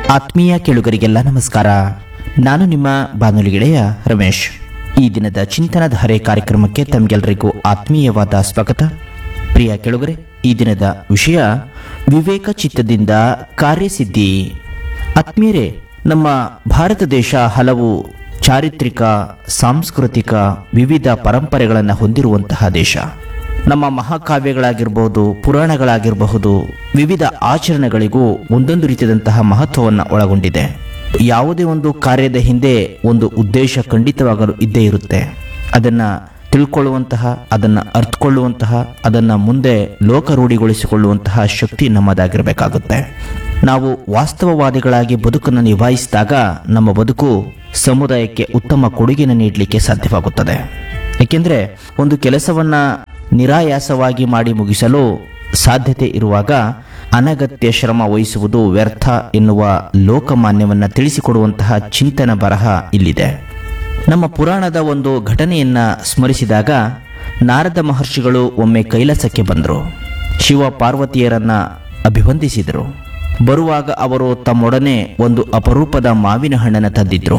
ಆತ್ಮೀಯ ಕೇಳುಗರಿಗೆಲ್ಲ ನಮಸ್ಕಾರ ನಾನು ನಿಮ್ಮ ಬಾನುಲಿ ಗೆಳೆಯ ರಮೇಶ್ ಈ ದಿನದ ಚಿಂತನಧಾರೆ ಕಾರ್ಯಕ್ರಮಕ್ಕೆ ತಮಗೆಲ್ಲರಿಗೂ ಆತ್ಮೀಯವಾದ ಸ್ವಾಗತ ಪ್ರಿಯ ಕೇಳುಗರೆ ಈ ದಿನದ ವಿಷಯ ವಿವೇಕ ಚಿತ್ತದಿಂದ ಕಾರ್ಯಸಿದ್ಧಿ ಆತ್ಮೀಯರೇ ನಮ್ಮ ಭಾರತ ದೇಶ ಹಲವು ಚಾರಿತ್ರಿಕ ಸಾಂಸ್ಕೃತಿಕ ವಿವಿಧ ಪರಂಪರೆಗಳನ್ನು ಹೊಂದಿರುವಂತಹ ದೇಶ ನಮ್ಮ ಮಹಾಕಾವ್ಯಗಳಾಗಿರ್ಬೋದು ಪುರಾಣಗಳಾಗಿರಬಹುದು ವಿವಿಧ ಆಚರಣೆಗಳಿಗೂ ಒಂದೊಂದು ರೀತಿಯಾದಂತಹ ಮಹತ್ವವನ್ನು ಒಳಗೊಂಡಿದೆ ಯಾವುದೇ ಒಂದು ಕಾರ್ಯದ ಹಿಂದೆ ಒಂದು ಉದ್ದೇಶ ಖಂಡಿತವಾಗಲು ಇದ್ದೇ ಇರುತ್ತೆ ಅದನ್ನು ತಿಳ್ಕೊಳ್ಳುವಂತಹ ಅದನ್ನು ಅರ್ಥಕೊಳ್ಳುವಂತಹ ಅದನ್ನು ಮುಂದೆ ಲೋಕರೂಢಿಗೊಳಿಸಿಕೊಳ್ಳುವಂತಹ ಶಕ್ತಿ ನಮ್ಮದಾಗಿರಬೇಕಾಗುತ್ತೆ ನಾವು ವಾಸ್ತವವಾದಿಗಳಾಗಿ ಬದುಕನ್ನು ನಿಭಾಯಿಸಿದಾಗ ನಮ್ಮ ಬದುಕು ಸಮುದಾಯಕ್ಕೆ ಉತ್ತಮ ಕೊಡುಗೆಯನ್ನು ನೀಡಲಿಕ್ಕೆ ಸಾಧ್ಯವಾಗುತ್ತದೆ ಏಕೆಂದರೆ ಒಂದು ಕೆಲಸವನ್ನ ನಿರಾಯಾಸವಾಗಿ ಮಾಡಿ ಮುಗಿಸಲು ಸಾಧ್ಯತೆ ಇರುವಾಗ ಅನಗತ್ಯ ಶ್ರಮ ವಹಿಸುವುದು ವ್ಯರ್ಥ ಎನ್ನುವ ಲೋಕಮಾನ್ಯವನ್ನು ತಿಳಿಸಿಕೊಡುವಂತಹ ಚಿಂತನ ಬರಹ ಇಲ್ಲಿದೆ ನಮ್ಮ ಪುರಾಣದ ಒಂದು ಘಟನೆಯನ್ನ ಸ್ಮರಿಸಿದಾಗ ನಾರದ ಮಹರ್ಷಿಗಳು ಒಮ್ಮೆ ಕೈಲಾಸಕ್ಕೆ ಬಂದರು ಶಿವ ಪಾರ್ವತಿಯರನ್ನ ಅಭಿವಂದಿಸಿದರು ಬರುವಾಗ ಅವರು ತಮ್ಮೊಡನೆ ಒಂದು ಅಪರೂಪದ ಮಾವಿನ ಹಣ್ಣನ್ನು ತಂದಿದ್ರು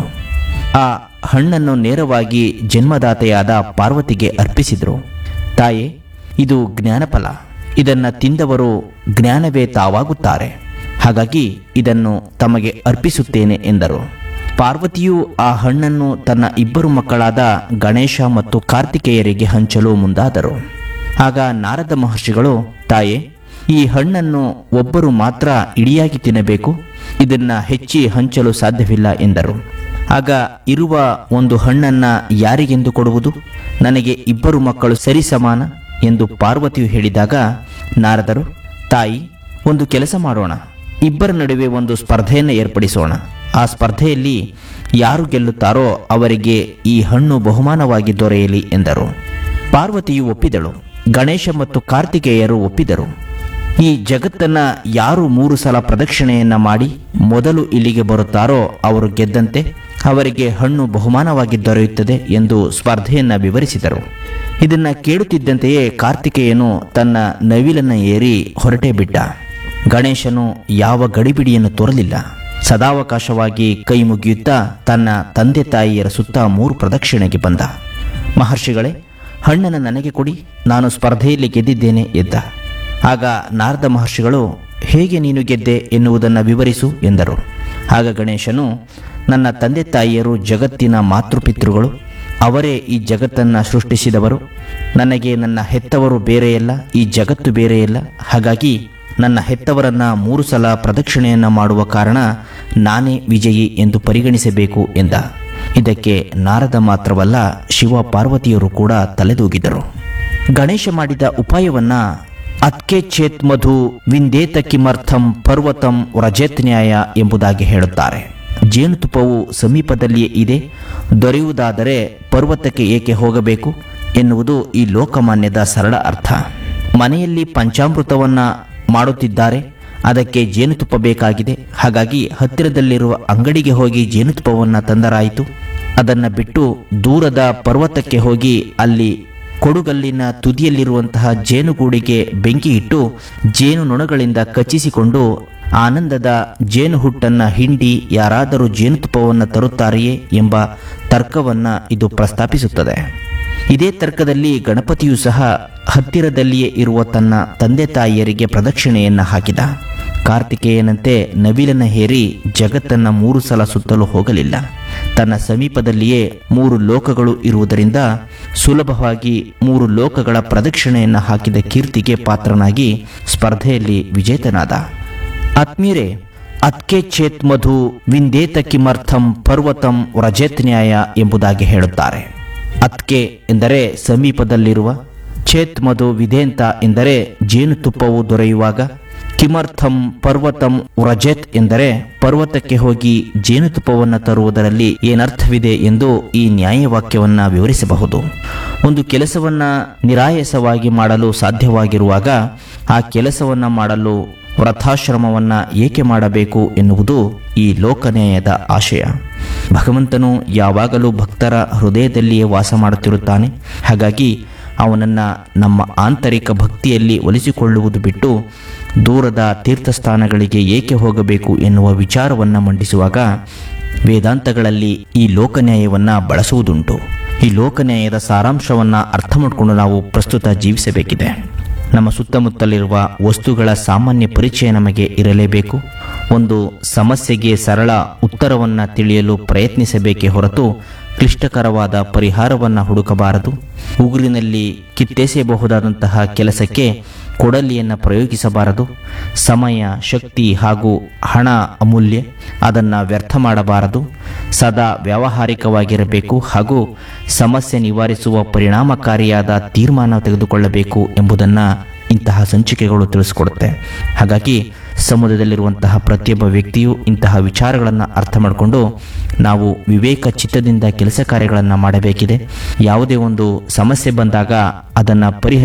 ಆ ಹಣ್ಣನ್ನು ನೇರವಾಗಿ ಜನ್ಮದಾತೆಯಾದ ಪಾರ್ವತಿಗೆ ಅರ್ಪಿಸಿದರು ತಾಯೇ ಇದು ಜ್ಞಾನಫಲ ಇದನ್ನು ತಿಂದವರು ಜ್ಞಾನವೇ ತಾವಾಗುತ್ತಾರೆ ಹಾಗಾಗಿ ಇದನ್ನು ತಮಗೆ ಅರ್ಪಿಸುತ್ತೇನೆ ಎಂದರು ಪಾರ್ವತಿಯು ಆ ಹಣ್ಣನ್ನು ತನ್ನ ಇಬ್ಬರು ಮಕ್ಕಳಾದ ಗಣೇಶ ಮತ್ತು ಕಾರ್ತಿಕೇಯರಿಗೆ ಹಂಚಲು ಮುಂದಾದರು ಆಗ ನಾರದ ಮಹರ್ಷಿಗಳು ತಾಯೇ ಈ ಹಣ್ಣನ್ನು ಒಬ್ಬರು ಮಾತ್ರ ಇಡಿಯಾಗಿ ತಿನ್ನಬೇಕು ಇದನ್ನ ಹೆಚ್ಚಿ ಹಂಚಲು ಸಾಧ್ಯವಿಲ್ಲ ಎಂದರು ಆಗ ಇರುವ ಒಂದು ಹಣ್ಣನ್ನ ಯಾರಿಗೆಂದು ಕೊಡುವುದು ನನಗೆ ಇಬ್ಬರು ಮಕ್ಕಳು ಸರಿ ಸಮಾನ ಎಂದು ಪಾರ್ವತಿಯು ಹೇಳಿದಾಗ ನಾರದರು ತಾಯಿ ಒಂದು ಕೆಲಸ ಮಾಡೋಣ ಇಬ್ಬರ ನಡುವೆ ಒಂದು ಸ್ಪರ್ಧೆಯನ್ನು ಏರ್ಪಡಿಸೋಣ ಆ ಸ್ಪರ್ಧೆಯಲ್ಲಿ ಯಾರು ಗೆಲ್ಲುತ್ತಾರೋ ಅವರಿಗೆ ಈ ಹಣ್ಣು ಬಹುಮಾನವಾಗಿ ದೊರೆಯಲಿ ಎಂದರು ಪಾರ್ವತಿಯು ಒಪ್ಪಿದಳು ಗಣೇಶ ಮತ್ತು ಕಾರ್ತಿಕೇಯರು ಒಪ್ಪಿದರು ಈ ಜಗತ್ತನ್ನ ಯಾರು ಮೂರು ಸಲ ಪ್ರದಕ್ಷಿಣೆಯನ್ನ ಮಾಡಿ ಮೊದಲು ಇಲ್ಲಿಗೆ ಬರುತ್ತಾರೋ ಅವರು ಗೆದ್ದಂತೆ ಅವರಿಗೆ ಹಣ್ಣು ಬಹುಮಾನವಾಗಿ ದೊರೆಯುತ್ತದೆ ಎಂದು ಸ್ಪರ್ಧೆಯನ್ನ ವಿವರಿಸಿದರು ಇದನ್ನ ಕೇಳುತ್ತಿದ್ದಂತೆಯೇ ಕಾರ್ತಿಕೇಯನು ತನ್ನ ನವಿಲನ್ನ ಏರಿ ಹೊರಟೇ ಬಿಟ್ಟ ಗಣೇಶನು ಯಾವ ಗಡಿಬಿಡಿಯನ್ನು ತೋರಲಿಲ್ಲ ಸದಾವಕಾಶವಾಗಿ ಕೈ ಮುಗಿಯುತ್ತಾ ತನ್ನ ತಂದೆ ತಾಯಿಯರ ಸುತ್ತ ಮೂರು ಪ್ರದಕ್ಷಿಣೆಗೆ ಬಂದ ಮಹರ್ಷಿಗಳೇ ಹಣ್ಣನ್ನು ನನಗೆ ಕೊಡಿ ನಾನು ಸ್ಪರ್ಧೆಯಲ್ಲಿ ಗೆದ್ದಿದ್ದೇನೆ ಎದ್ದ ಆಗ ನಾರದ ಮಹರ್ಷಿಗಳು ಹೇಗೆ ನೀನು ಗೆದ್ದೆ ಎನ್ನುವುದನ್ನು ವಿವರಿಸು ಎಂದರು ಆಗ ಗಣೇಶನು ನನ್ನ ತಂದೆ ತಾಯಿಯರು ಜಗತ್ತಿನ ಮಾತೃಪಿತೃಗಳು ಅವರೇ ಈ ಜಗತ್ತನ್ನು ಸೃಷ್ಟಿಸಿದವರು ನನಗೆ ನನ್ನ ಹೆತ್ತವರು ಬೇರೆಯಲ್ಲ ಈ ಜಗತ್ತು ಬೇರೆಯಲ್ಲ ಹಾಗಾಗಿ ನನ್ನ ಹೆತ್ತವರನ್ನ ಮೂರು ಸಲ ಪ್ರದಕ್ಷಿಣೆಯನ್ನು ಮಾಡುವ ಕಾರಣ ನಾನೇ ವಿಜಯಿ ಎಂದು ಪರಿಗಣಿಸಬೇಕು ಎಂದ ಇದಕ್ಕೆ ನಾರದ ಮಾತ್ರವಲ್ಲ ಶಿವ ಪಾರ್ವತಿಯರು ಕೂಡ ತಲೆದೂಗಿದರು ಗಣೇಶ ಮಾಡಿದ ಉಪಾಯವನ್ನ ಅತ್ಕೆ ಚೇತ್ ಮಧು ವಿಂದೇತ ಕಿಮರ್ಥಂ ಪರ್ವತಂ ವ್ರಜೇತ್ ನ್ಯಾಯ ಎಂಬುದಾಗಿ ಹೇಳುತ್ತಾರೆ ಜೇನುತುಪ್ಪವು ಸಮೀಪದಲ್ಲಿಯೇ ಇದೆ ದೊರೆಯುವುದಾದರೆ ಪರ್ವತಕ್ಕೆ ಏಕೆ ಹೋಗಬೇಕು ಎನ್ನುವುದು ಈ ಲೋಕಮಾನ್ಯದ ಸರಳ ಅರ್ಥ ಮನೆಯಲ್ಲಿ ಪಂಚಾಮೃತವನ್ನ ಮಾಡುತ್ತಿದ್ದಾರೆ ಅದಕ್ಕೆ ಜೇನುತುಪ್ಪ ಬೇಕಾಗಿದೆ ಹಾಗಾಗಿ ಹತ್ತಿರದಲ್ಲಿರುವ ಅಂಗಡಿಗೆ ಹೋಗಿ ಜೇನುತುಪ್ಪವನ್ನು ತಂದರಾಯಿತು ಅದನ್ನು ಬಿಟ್ಟು ದೂರದ ಪರ್ವತಕ್ಕೆ ಹೋಗಿ ಅಲ್ಲಿ ಕೊಡುಗಲ್ಲಿನ ತುದಿಯಲ್ಲಿರುವಂತಹ ಜೇನುಗೂಡಿಗೆ ಬೆಂಕಿ ಇಟ್ಟು ಜೇನು ನೊಣಗಳಿಂದ ಕಚ್ಚಿಸಿಕೊಂಡು ಆನಂದದ ಜೇನು ಹುಟ್ಟನ್ನ ಹಿಂಡಿ ಯಾರಾದರೂ ಜೇನುತುಪ್ಪವನ್ನು ತರುತ್ತಾರೆಯೇ ಎಂಬ ತರ್ಕವನ್ನ ಇದು ಪ್ರಸ್ತಾಪಿಸುತ್ತದೆ ಇದೇ ತರ್ಕದಲ್ಲಿ ಗಣಪತಿಯು ಸಹ ಹತ್ತಿರದಲ್ಲಿಯೇ ಇರುವ ತನ್ನ ತಂದೆ ತಾಯಿಯರಿಗೆ ಪ್ರದಕ್ಷಿಣೆಯನ್ನ ಹಾಕಿದ ಕಾರ್ತಿಕೇಯನಂತೆ ನವಿಲನ ಹೇರಿ ಜಗತ್ತನ್ನ ಮೂರು ಸಲ ಸುತ್ತಲು ಹೋಗಲಿಲ್ಲ ತನ್ನ ಸಮೀಪದಲ್ಲಿಯೇ ಮೂರು ಲೋಕಗಳು ಇರುವುದರಿಂದ ಸುಲಭವಾಗಿ ಮೂರು ಲೋಕಗಳ ಪ್ರದಕ್ಷಿಣೆಯನ್ನು ಹಾಕಿದ ಕೀರ್ತಿಗೆ ಪಾತ್ರನಾಗಿ ಸ್ಪರ್ಧೆಯಲ್ಲಿ ವಿಜೇತನಾದ ಆತ್ಮೀಯರೇ ಅತ್ಕೆ ಚೇತ್ ಮಧು ವಿಂದೇತ ಕಿಮರ್ಥಂ ಪರ್ವತಂ ವ್ರಜೇತ್ ನ್ಯಾಯ ಎಂಬುದಾಗಿ ಹೇಳುತ್ತಾರೆ ಅತ್ಕೆ ಎಂದರೆ ಸಮೀಪದಲ್ಲಿರುವ ಚೇತ್ ಮಧು ವಿಧೇಂತ ಎಂದರೆ ಜೇನುತುಪ್ಪವು ದೊರೆಯುವಾಗ ಕಿಮರ್ಥಂ ಪರ್ವತಂ ವ್ರಜೇತ್ ಎಂದರೆ ಪರ್ವತಕ್ಕೆ ಹೋಗಿ ಜೇನುತುಪ್ಪವನ್ನು ತರುವುದರಲ್ಲಿ ಏನರ್ಥವಿದೆ ಎಂದು ಈ ನ್ಯಾಯವಾಕ್ಯವನ್ನ ವಿವರಿಸಬಹುದು ಒಂದು ಕೆಲಸವನ್ನ ನಿರಾಯಸವಾಗಿ ಮಾಡಲು ಸಾಧ್ಯವಾಗಿರುವಾಗ ಆ ಕೆಲಸವನ್ನ ಮಾಡಲು ವ್ರತಾಶ್ರಮವನ್ನ ಏಕೆ ಮಾಡಬೇಕು ಎನ್ನುವುದು ಈ ಲೋಕನ್ಯಾಯದ ಆಶಯ ಭಗವಂತನು ಯಾವಾಗಲೂ ಭಕ್ತರ ಹೃದಯದಲ್ಲಿಯೇ ವಾಸ ಮಾಡುತ್ತಿರುತ್ತಾನೆ ಹಾಗಾಗಿ ಅವನನ್ನು ನಮ್ಮ ಆಂತರಿಕ ಭಕ್ತಿಯಲ್ಲಿ ಒಲಿಸಿಕೊಳ್ಳುವುದು ಬಿಟ್ಟು ದೂರದ ತೀರ್ಥಸ್ಥಾನಗಳಿಗೆ ಏಕೆ ಹೋಗಬೇಕು ಎನ್ನುವ ವಿಚಾರವನ್ನು ಮಂಡಿಸುವಾಗ ವೇದಾಂತಗಳಲ್ಲಿ ಈ ಲೋಕನ್ಯಾಯವನ್ನು ಬಳಸುವುದುಂಟು ಈ ಲೋಕನ್ಯಾಯದ ಸಾರಾಂಶವನ್ನು ಅರ್ಥ ಮಾಡಿಕೊಂಡು ನಾವು ಪ್ರಸ್ತುತ ಜೀವಿಸಬೇಕಿದೆ ನಮ್ಮ ಸುತ್ತಮುತ್ತಲಿರುವ ವಸ್ತುಗಳ ಸಾಮಾನ್ಯ ಪರಿಚಯ ನಮಗೆ ಇರಲೇಬೇಕು ಒಂದು ಸಮಸ್ಯೆಗೆ ಸರಳ ಉತ್ತರವನ್ನು ತಿಳಿಯಲು ಪ್ರಯತ್ನಿಸಬೇಕೇ ಹೊರತು ಕ್ಲಿಷ್ಟಕರವಾದ ಪರಿಹಾರವನ್ನು ಹುಡುಕಬಾರದು ಉಗುರಿನಲ್ಲಿ ಕಿತ್ತೆಸೆಯಬಹುದಾದಂತಹ ಕೆಲಸಕ್ಕೆ ಕೊಡಲಿಯನ್ನು ಪ್ರಯೋಗಿಸಬಾರದು ಸಮಯ ಶಕ್ತಿ ಹಾಗೂ ಹಣ ಅಮೂಲ್ಯ ಅದನ್ನು ವ್ಯರ್ಥ ಮಾಡಬಾರದು ಸದಾ ವ್ಯಾವಹಾರಿಕವಾಗಿರಬೇಕು ಹಾಗೂ ಸಮಸ್ಯೆ ನಿವಾರಿಸುವ ಪರಿಣಾಮಕಾರಿಯಾದ ತೀರ್ಮಾನ ತೆಗೆದುಕೊಳ್ಳಬೇಕು ಎಂಬುದನ್ನು ಇಂತಹ ಸಂಚಿಕೆಗಳು ತಿಳಿಸ್ಕೊಡುತ್ತೆ ಹಾಗಾಗಿ ಸಮುದಾಯದಲ್ಲಿರುವಂತಹ ಪ್ರತಿಯೊಬ್ಬ ವ್ಯಕ್ತಿಯು ಇಂತಹ ವಿಚಾರಗಳನ್ನು ಅರ್ಥ ಮಾಡಿಕೊಂಡು ನಾವು ವಿವೇಕ ಚಿತ್ತದಿಂದ ಕೆಲಸ ಕಾರ್ಯಗಳನ್ನು ಮಾಡಬೇಕಿದೆ ಯಾವುದೇ ಒಂದು ಸಮಸ್ಯೆ ಬಂದಾಗ ಅದನ್ನು ಪರಿಹರಿಸ